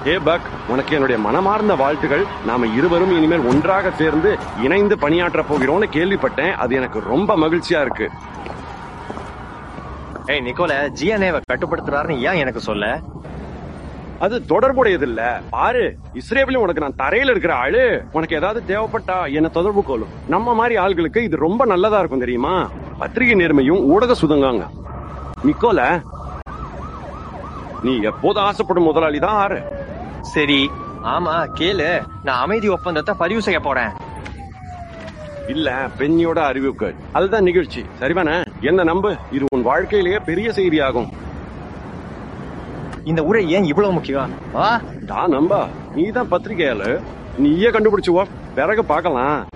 ஏ buck உனக்கு என்னுடைய மனமார்ந்த வாழ்த்துகள் நாம இருவரும் இனிமேல் ஒன்றாக சேர்ந்து இணைந்து பணியாற்ற போகிறோம்னு கேள்விப்பட்டேன் அது எனக்கு ரொம்ப மகிழ்ச்சியா இருக்கு ஏய் நிக்கோல ஜிஎன்ஏவை கட்டுப்படுத்துறாருன்னு ஏன் எனக்கு சொல்ல அது தொடர்புடையது இல்ல பாரு இஸ்ரேலையும் உனக்கு நான் தரையில இருக்கிற ஆளு உனக்கு ஏதாவது தேவைப்பட்டா என்ன தொடர்பு கொள்ளும் நம்ம மாதிரி ஆள்களுக்கு இது ரொம்ப நல்லதா இருக்கும் தெரியுமா பத்திரிகை நேர்மையும் ஊடக சுதங்காங்க நிக்கோல நீ எப்போது ஆசைப்படும் முதலாளி தான் ஆறு சரி ஆமா கேளு நான் அமைதி ஒப்பந்தத்தை பதிவு செய்ய போறேன் இல்ல பெண்ணியோட அறிவிப்பு அதுதான் நிகழ்ச்சி சரிதானே என்ன நம்பு இது உன் வாழ்க்கையிலேயே பெரிய செய்தியாகும் இந்த உரை ஏன் இவ்வளவு முக்கியம் வா தான் நம்பா நீ தான் பத்திரிகையாளு நீயே கண்டுபிடிச்சு வா பிறகு பார்க்கலாம்